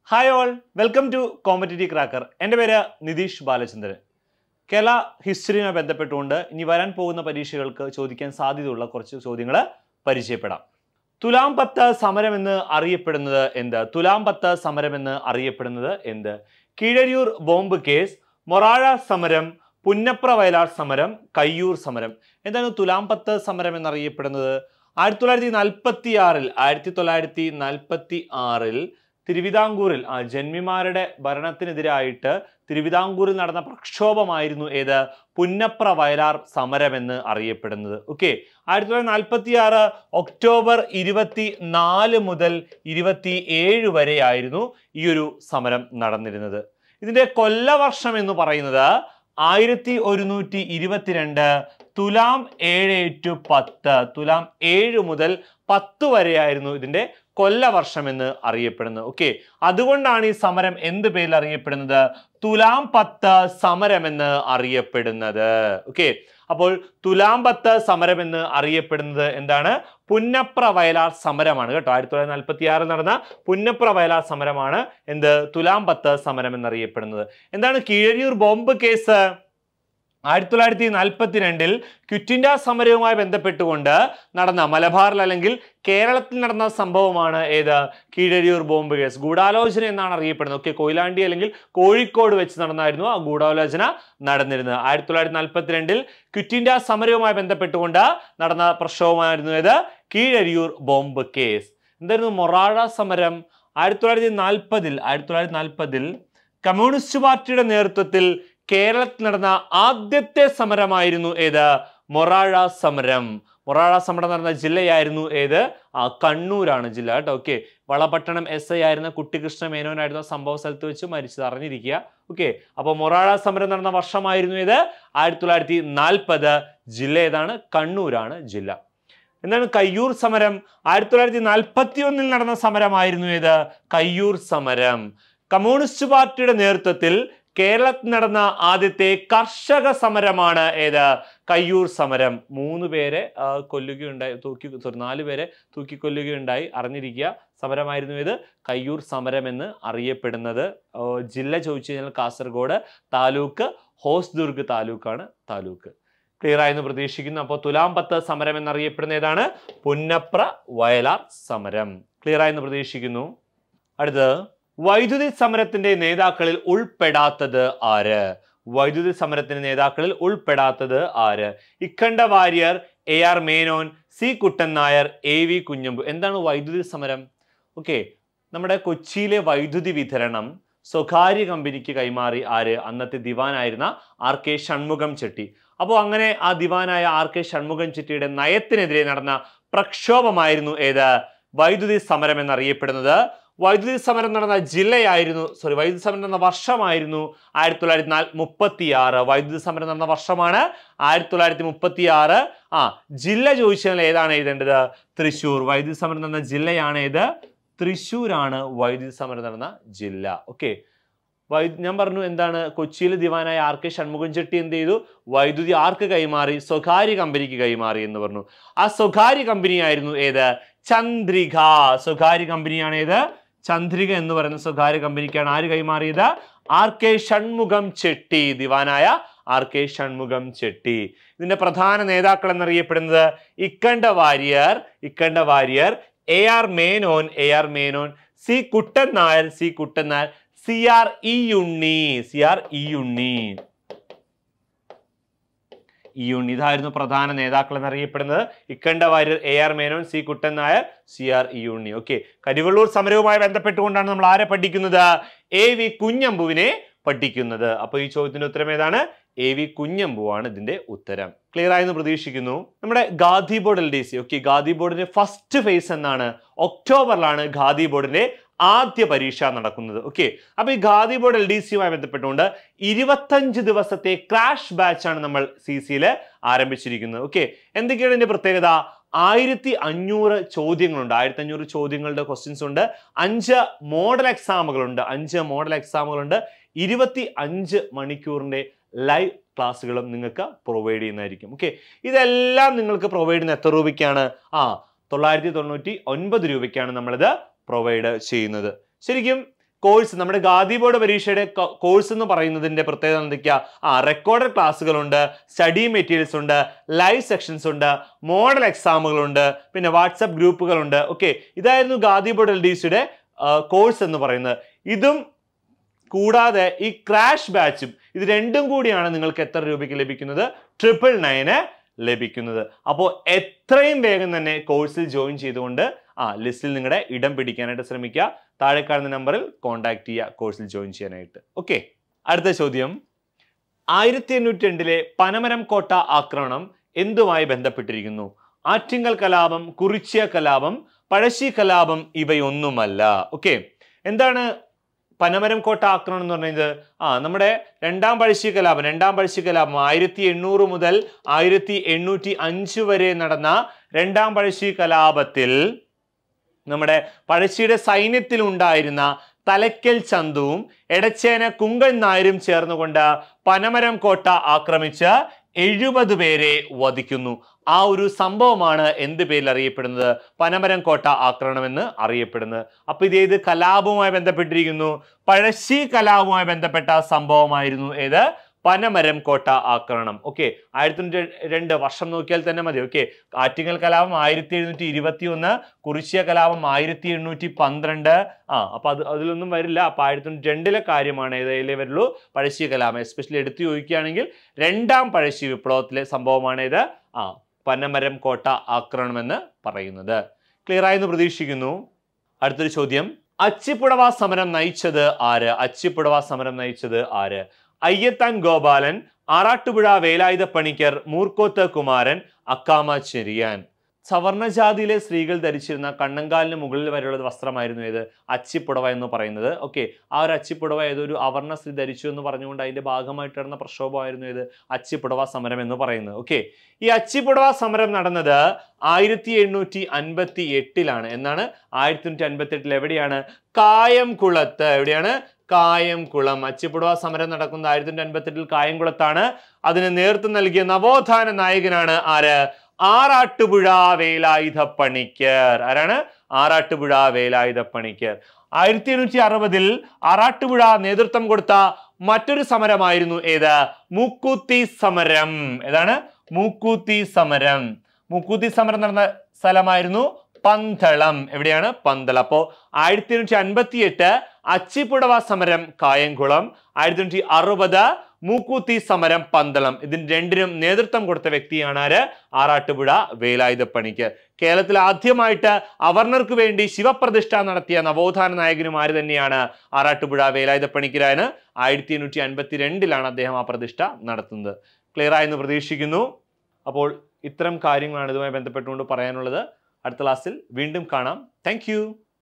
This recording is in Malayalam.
hi all welcome to competitive cracker എൻ്റെ പേര് നിതീഷ് ബാലചന്ദ്രൻ കേരള ഹിസ്റ്ററിയുമായി ബന്ധപ്പെട്ടുകൊണ്ട് ഇനി വരാൻ പോകുന്ന പരീക്ഷകൾക്ക് ചോദിക്കാൻ സാധ്യതയുള്ള കുറച്ച് ചോദ്യങ്ങൾ പരിചയപ്പെടാം തുലാം പത്ത് സമരം എന്ന് അറിയപ്പെടുന്നത് എന്ത് തുലാം പത്ത് സമരം എന്ന് അറിയപ്പെടുന്നത് എന്ത് കീഴരിയൂർ ബോംബ് കേസ് മൊറാഴ സമരം പുന്നപ്ര വയലാർ സമരം കയ്യൂർ സമരം എന്താണ് തുലാം പത്ത് സമരം എന്നറിയപ്പെടുന്നത് ആയിരത്തി തൊള്ളായിരത്തി നാൽപ്പത്തി ആറിൽ ആയിരത്തി തൊള്ളായിരത്തി നാൽപ്പത്തി ആറിൽ തിരുവിതാംകൂറിൽ ആ ജന്മിമാരുടെ ഭരണത്തിനെതിരായിട്ട് തിരുവിതാംകൂറിൽ നടന്ന പ്രക്ഷോഭമായിരുന്നു ഏത് പുന്നപ്ര വയലാർ സമരം എന്ന് അറിയപ്പെടുന്നത് ഓക്കെ ആയിരത്തി തൊള്ളായിരത്തി നാൽപ്പത്തി ആറ് ഒക്ടോബർ ഇരുപത്തി നാല് മുതൽ ഇരുപത്തി ഏഴ് വരെ ആയിരുന്നു ഈ ഒരു സമരം നടന്നിരുന്നത് ഇതിന്റെ കൊല്ലവർഷം എന്ന് പറയുന്നത് ആയിരത്തി ഒരുന്നൂറ്റി ഇരുപത്തിരണ്ട് തുലാം ഏഴ് ടു പത്ത് തുലാം ഏഴ് മുതൽ പത്ത് വരെയായിരുന്നു ഇതിന്റെ കൊല്ലവർഷം എന്ന് അറിയപ്പെടുന്നത് ഓക്കെ അതുകൊണ്ടാണ് ഈ സമരം എന്ത് പേരിൽ അറിയപ്പെടുന്നത് തുലാം പത്ത് സമരം എന്ന് അറിയപ്പെടുന്നത് ഓക്കെ അപ്പോൾ തുലാം പത്ത് സമരം എന്ന് അറിയപ്പെടുന്നത് എന്താണ് പുന്നപ്ര വയലാർ സമരമാണ് കേട്ടോ ആയിരത്തി തൊള്ളായിരത്തി നാൽപ്പത്തി ആറിൽ നടന്ന പുന്നപ്ര വയലാർ സമരമാണ് എന്ത് തുലാം പത്ത് സമരം എന്നറിയപ്പെടുന്നത് എന്താണ് കീഴരിയൂർ ബോംബ് കേസ് ആയിരത്തി തൊള്ളായിരത്തി നാൽപ്പത്തി രണ്ടിൽ ക്വിറ്റ് ഇന്ത്യ സമരവുമായി ബന്ധപ്പെട്ടുകൊണ്ട് നടന്ന മലബാറിൽ അല്ലെങ്കിൽ കേരളത്തിൽ നടന്ന സംഭവമാണ് ഏത് കീഴരിയൂർ ബോംബ് കേസ് ഗൂഢാലോചന എന്നാണ് അറിയപ്പെടുന്നത് ഓക്കെ കൊയിലാണ്ടി അല്ലെങ്കിൽ കോഴിക്കോട് വെച്ച് നടന്നായിരുന്നു ആ ഗൂഢാലോചന നടന്നിരുന്നത് ആയിരത്തി തൊള്ളായിരത്തി നാൽപ്പത്തി രണ്ടിൽ ക്വിറ്റ് ഇന്ത്യ സമരവുമായി ബന്ധപ്പെട്ടുകൊണ്ട് നടന്ന പ്രക്ഷോഭമായിരുന്നു ഏത് കീഴരിയൂർ ബോംബ് കേസ് എന്തായിരുന്നു മൊറാഴ സമരം ആയിരത്തി തൊള്ളായിരത്തി നാൽപ്പതിൽ ആയിരത്തി തൊള്ളായിരത്തി നാൽപ്പതിൽ കമ്മ്യൂണിസ്റ്റ് പാർട്ടിയുടെ നേതൃത്വത്തിൽ കേരളത്തിൽ നടന്ന ആദ്യത്തെ സമരമായിരുന്നു ഏത് മൊറാഴ സമരം മൊറാഴ സമരം നടന്ന ജില്ലയായിരുന്നു ഏത് ആ കണ്ണൂരാണ് ജില്ല കേട്ടോ ഓക്കെ വളപട്ടണം എസ് ഐ ആയിരുന്ന കുട്ടികൃഷ്ണ മേനോനായിരുന്നു ആ സംഭവ സ്ഥലത്ത് വെച്ച് മരിച്ചത് അറിഞ്ഞിരിക്കുക ഓക്കെ അപ്പോൾ മൊറാഴ സമരം നടന്ന വർഷമായിരുന്നു ഇത് ആയിരത്തി തൊള്ളായിരത്തി നാൽപ്പത് ജില്ല ഏതാണ് കണ്ണൂരാണ് ജില്ല എന്താണ് കയ്യൂർ സമരം ആയിരത്തി തൊള്ളായിരത്തി നാൽപ്പത്തി ഒന്നിൽ നടന്ന സമരമായിരുന്നു ഇത് കയ്യൂർ സമരം കമ്മ്യൂണിസ്റ്റ് പാർട്ടിയുടെ നേതൃത്വത്തിൽ കേരളത്തിൽ നടന്ന ആദ്യത്തെ കർഷക സമരമാണ് ഏത് കയ്യൂർ സമരം മൂന്ന് പേരെ ആ, കൊല്ലുകയുണ്ടായി തൂക്കി സോറി നാല് പേരെ തൂക്കിക്കൊല്ലുകയുണ്ടായി അറിഞ്ഞിരിക്കുക സമരമായിരുന്നു ഇത് കയ്യൂർ സമരം എന്ന് അറിയപ്പെടുന്നത് ആ, ജില്ല ചോദിച്ചു കഴിഞ്ഞാൽ കാസർഗോഡ് താലൂക്ക് ഹോസ്ദുർഗ് താലൂക്കാണ് താലൂക്ക് ക്ലിയർ ആയെന്ന് പ്രതീക്ഷിക്കുന്നു അപ്പോൾ തുലാം പത്ത് സമരം എന്നറിയപ്പെടുന്ന ഏതാണ് പുന്നപ്ര വയലാർ സമരം ക്ലിയർ ആയെന്ന് പ്രതീക്ഷിക്കുന്നു അടുത്തത് വൈദ്യുതി സമരത്തിന്റെ നേതാക്കളിൽ ഉൾപ്പെടാത്തത് ആര് വൈദ്യുതി സമരത്തിന്റെ നേതാക്കളിൽ ഉൾപ്പെടാത്തത് ആര് Ikkanda Warrier A R Menon C Kuttan Nair A V Kunhambu എന്താണ് വൈദ്യുതി സമരം ഓക്കെ നമ്മുടെ കൊച്ചിയിലെ വൈദ്യുതി വിതരണം സ്വകാര്യ കമ്പനിക്ക് കൈമാറി ആര് അന്നത്തെ ദിവാനായിരുന്ന ആർ കെ ഷൺമുഖം ചെട്ടി അപ്പോൾ അങ്ങനെ ആ ദിവാനായ ആർ കെ ഷൺമുഖം ചെട്ടിയുടെ നയത്തിനെതിരെ നടന്ന പ്രക്ഷോഭമായിരുന്നു ഏത് വൈദ്യുതി സമരം എന്നറിയപ്പെടുന്നത് വൈദ്യുതി സമരം നടന്ന ജില്ലയായിരുന്നു സോറി വൈദ്യുതി സമരം നടന്ന വർഷമായിരുന്നു ആയിരത്തി തൊള്ളായിരത്തി നാല് മുപ്പത്തി ആറ് വൈദ്യുതി സമരം നടന്ന വർഷമാണ് ആയിരത്തി തൊള്ളായിരത്തി മുപ്പത്തി ആറ് ആ ജില്ല ചോദിച്ചാൽ ഏതാണ് എഴുതേണ്ടത് തൃശ്ശൂർ വൈദ്യുതി സമരം നടന്ന ജില്ലയാണ് ഏത് തൃശ്ശൂരാണ് വൈദ്യുതി സമരം നടന്ന ജില്ല ഓക്കെ വൈ ഞാൻ പറഞ്ഞു എന്താണ് കൊച്ചിയിലെ ദിവാനായ ആർ കെ ഷൺമുഖം ചെട്ടി എന്ത് ചെയ്തു വൈദ്യുതി ആർക്ക് കൈമാറി സ്വകാര്യ കമ്പനിക്ക് കൈമാറി എന്ന് പറഞ്ഞു ആ സ്വകാര്യ കമ്പനിയായിരുന്നു ഏത് ചന്ദ്രിക സ്വകാര്യ കമ്പനിയാണ് ഏത് ചന്ദ്രിക എന്ന് പറയുന്ന സ്വകാര്യ കമ്പനിക്കാണ് ആര് കൈമാറിയത് ആർ കെ ഷൺമുഖം ചെട്ടി ദിവാനായ ആർ കെ ഷൺമുഖം ചെട്ടി ഇതിന്റെ പ്രധാന നേതാക്കൾ എന്നറിയപ്പെടുന്നത് Ikkanda Warrier Ikkanda Warrier A R Menon A R Menon C Kuttan Nair C Kuttan Nair C R E Unni C R E Unni ഈ ഉണ്ണി ഇതായിരുന്നു പ്രധാന നേതാക്കൾ എന്നറിയപ്പെടുന്നത് Ikkanda Warrier A R Menon C Kuttan Nair C R E Unni okay Karivellur സമരവുമായി ബന്ധപ്പെട്ടുകൊണ്ടാണ് നമ്മൾ ആരെ പഠിക്കുന്നത് എ വി കുഞ്ഞമ്പുവിനെ പഠിക്കുന്നത് അപ്പോൾ ഈ ചോദ്യത്തിന്റെ ഉത്തരം ഏതാണ് എ വി കുഞ്ഞമ്പുവാണ് ഇതിന്റെ ഉത്തരം ക്ലിയർ ആയെന്ന് പ്രതീക്ഷിക്കുന്നു നമ്മുടെ Gandhi board L D C okay Gandhi ബോർഡിന്റെ ഫസ്റ്റ് ഫേസ് എന്നാണ് ഒക്ടോബറിലാണ് ഗാന്ധി ബോർഡിന്റെ ആദ്യ പരീക്ഷ നടക്കുന്നത് ഓക്കെ അപ്പൊ ഈ ഗാന്ധി ബോർഡ് എൽ ഡി സിയുമായി ബന്ധപ്പെട്ടുകൊണ്ട് ഇരുപത്തഞ്ച് ദിവസത്തെ ക്രാഷ് ബാച്ച് ആണ് നമ്മൾ സി സിയിൽ ആരംഭിച്ചിരിക്കുന്നത് ഓക്കെ എന്തൊക്കെയാണ് ഇതിന്റെ പ്രത്യേകത ആയിരത്തി അഞ്ഞൂറ് ചോദ്യങ്ങളുണ്ട് ആയിരത്തി അഞ്ഞൂറ് ചോദ്യങ്ങളുടെ ക്വസ്റ്റ്യൻസ് ഉണ്ട് അഞ്ച് മോഡൽ എക്സാമുകളുണ്ട് അഞ്ച് മോഡൽ എക്സാമുകളുണ്ട് ഇരുപത്തി അഞ്ച് മണിക്കൂറിന്റെ ലൈവ് ക്ലാസ്സുകളും നിങ്ങൾക്ക് പ്രൊവൈഡ് ചെയ്യുന്നതായിരിക്കും ഓക്കെ ഇതെല്ലാം നിങ്ങൾക്ക് പ്രൊവൈഡ് ചെയ്യുന്ന എത്ര രൂപയ്ക്കാണ് ആ തൊള്ളായിരത്തി തൊണ്ണൂറ്റി ഒൻപത് രൂപയ്ക്കാണ് നമ്മളിത് പ്രൊവൈഡ് ചെയ്യുന്നത് ശരിക്കും കോഴ്സ് നമ്മുടെ ഗാന്ധി ബോർഡ് പരീക്ഷയുടെ കോഴ്സ് എന്ന് പറയുന്നതിന്റെ പ്രത്യേകത എന്തൊക്കെയാ ആ റെക്കോർഡഡ് ക്ലാസ്സുകളുണ്ട് സ്റ്റഡി മെറ്റീരിയൽസ് ഉണ്ട് ലൈവ് സെക്ഷൻസ് ഉണ്ട് മോഡൽ എക്സാമുകളുണ്ട് പിന്നെ വാട്സപ്പ് ഗ്രൂപ്പുകളുണ്ട് ഓക്കെ ഇതായിരുന്നു ഗാന്ധി ബോർഡ് എൽ ഡി സിയുടെ കോഴ്സ് എന്ന് പറയുന്നത് ഇതും കൂടാതെ ഈ ക്രാഷ് ബാച്ചും ഇത് രണ്ടും കൂടിയാണ് നിങ്ങൾക്ക് എത്ര രൂപയ്ക്ക് ലഭിക്കുന്നത് ട്രിപ്പിൾ നയന് ലഭിക്കുന്നത് അപ്പോൾ എത്രയും വേഗം തന്നെ കോഴ്സിൽ ജോയിൻ ചെയ്തുകൊണ്ട് ആ ലിസ്റ്റിൽ നിങ്ങളുടെ ഇടം പിടിക്കാനായിട്ട് ശ്രമിക്കുക താഴെ കാണുന്ന നമ്പറിൽ കോൺടാക്ട് ചെയ്യുക കോഴ്സിൽ ജോയിൻ ചെയ്യാനായിട്ട് ഓക്കെ അടുത്ത ചോദ്യം ആയിരത്തി എണ്ണൂറ്റി രണ്ടിലെ പനമരം കോട്ട ആക്രമണം എന്തുമായി ബന്ധപ്പെട്ടിരിക്കുന്നു ആറ്റിങ്ങൽ കലാപം കുറിച്യ കലാപം പഴശ്ശി കലാപം ഇവയൊന്നുമല്ല ഓക്കെ എന്താണ് പനമരം കോട്ട ആക്രമണം എന്ന് പറയുന്നത് ആ നമ്മുടെ രണ്ടാം പഴശ്ശി കലാപം രണ്ടാം പഴശ്ശി കലാപം ആയിരത്തി എണ്ണൂറ് മുതൽ ആയിരത്തി എണ്ണൂറ്റി അഞ്ച് വരെ നടന്ന രണ്ടാം പഴശ്ശി കലാപത്തിൽ നമ്മുടെ പഴശ്ശിയുടെ സൈന്യത്തിൽ ഉണ്ടായിരുന്ന തലക്കൽ ചന്തുവും എടച്ചേന കുങ്കൻ നായരും ചേർന്നുകൊണ്ട് പനമരം കോട്ട ആക്രമിച്ച് എഴുപത് പേരെ വധിക്കുന്നു ആ ഒരു സംഭവമാണ് എന്ത് പേരിൽ അറിയപ്പെടുന്നത് പനമരം കോട്ട ആക്രമണം എന്ന് അറിയപ്പെടുന്നത് അപ്പൊ ഇത് ഏത് കലാപവുമായി ബന്ധപ്പെട്ടിരിക്കുന്നു പഴശ്ശി കലാപവുമായി ബന്ധപ്പെട്ട സംഭവമായിരുന്നു ഏത് പനമരം കോട്ട ആക്രമണം ഓക്കെ ആയിരത്തി തൊണ്ണൂറ്റി രണ്ട് വർഷം നോക്കിയാൽ തന്നെ മതി ഓക്കെ ആറ്റിങ്ങൽ കലാപം ആയിരത്തി എഴുന്നൂറ്റി ഇരുപത്തി ഒന്ന് കുറിച്യ കലാപം ആയിരത്തി എണ്ണൂറ്റി പന്ത്രണ്ട് ആ അപ്പൊ അത് അതിലൊന്നും വരില്ല അപ്പൊ ആയിരത്തി തൊണ്ണൂറ്റി രണ്ടിലെ കാര്യമാണ് ഏതേലേ വരുള്ളൂ പഴശ്ശി കലാപം എസ്പെഷ്യലി എടുത്തു ചോദിക്കുകയാണെങ്കിൽ രണ്ടാം പഴശ്ശി വിപ്ലവത്തിലെ സംഭവമാണ് ഇത് ആ പനമരം കോട്ട ആക്രമണം എന്ന് പറയുന്നത് ക്ലിയർ ആയെന്ന് പ്രതീക്ഷിക്കുന്നു അടുത്തൊരു ചോദ്യം അച്ചിപ്പുടവ സമരം നയിച്ചത് ആര് അച്ചിപ്പുടവ സമരം നയിച്ചത് ആര് അയ്യത്താൻ ഗോപാലൻ ആറാട്ടുപുഴ വേലായുധ പണിക്കർ മൂർക്കോത്ത് കുമാരൻ അക്കാമ ചെറിയാൻ സവർണജാതിയിലെ സ്ത്രീകൾ ധരിച്ചിരുന്ന കണ്ണങ്കാലിന് മുകളിൽ വരെയുള്ള വസ്ത്രമായിരുന്നു ഏത് അച്ചിപ്പുടവ എന്ന് പറയുന്നത് ഓക്കെ ആ ഒരു അച്ചിപ്പുടവ ഏതൊരു അവർണ സ്ത്രീ ധരിച്ചു എന്ന് പറഞ്ഞുകൊണ്ട് അതിന്റെ ഭാഗമായിട്ട് നടന്ന പ്രക്ഷോഭമായിരുന്നു ഏത് അച്ചിപ്പുടവ സമരം എന്ന് പറയുന്നത് ഓക്കെ ഈ അച്ചിപ്പുടവ സമരം നടന്നത് ആയിരത്തി എണ്ണൂറ്റി അൻപത്തി എട്ടിലാണ് എന്നാണ് ആയിരത്തി എണ്ണൂറ്റി അൻപത്തി എട്ടിൽ എവിടെയാണ് കായംകുളത്ത് എവിടെയാണ് കായംകുളം അച്ചിപ്പുടവ സമരം നടക്കുന്നത് ആയിരത്തി തൊണ്ണൂറ്റി അൻപത്തി എട്ടിൽ കായംകുളത്താണ് അതിന് നേതൃത്വം നൽകിയ നവോത്ഥാന നായകനാണ് ആര് ആറാട്ടുപുഴ വേലായുധ പണിക്കർ ആരാണ് ആറാട്ടുപുഴ വേലായുധ പണിക്കർ ആയിരത്തി എണ്ണൂറ്റി അറുപതിൽ ആറാട്ടുപുഴ നേതൃത്വം കൊടുത്ത മറ്റൊരു സമരമായിരുന്നു ഏത് മൂക്കൂത്തി സമരം ഏതാണ് മൂക്കൂത്തി സമരം മൂക്കൂത്തി സമരം നടന്ന സ്ഥലമായിരുന്നു പന്തളം എവിടെയാണ് പന്തളം അപ്പോ ആയിരത്തി എണ്ണൂറ്റി അൻപത്തി എട്ട് അച്ചിപ്പുടവ സമരം കായംകുളം ആയിരത്തി എണ്ണൂറ്റി അറുപത് മൂക്കൂത്തി സമരം പന്തളം ഇതിന് രണ്ടിനും നേതൃത്വം കൊടുത്ത വ്യക്തിയാണ് ആര് ആറാട്ടുപുഴ വേലായുധ പണിക്ക് കേരളത്തിൽ ആദ്യമായിട്ട് അവർണർക്ക് വേണ്ടി ശിവപ്രതിഷ്ഠ നടത്തിയ നവോത്ഥാന നായകനും ആര് തന്നെയാണ് ആറാട്ടുപുഴ വേലായുധ പണിക്കരാണ് ആയിരത്തി എണ്ണൂറ്റി അൻപത്തി രണ്ടിലാണ് അദ്ദേഹം ആ പ്രതിഷ്ഠ നടത്തുന്നത് ക്ലിയർ ആയെന്ന് പ്രതീക്ഷിക്കുന്നു അപ്പോൾ ഇത്തരം കാര്യങ്ങളാണ് ഇതുമായി ബന്ധപ്പെട്ടുകൊണ്ട് പറയാനുള്ളത് അടുത്ത ക്ലാസ്സിൽ വീണ്ടും കാണാം താങ്ക്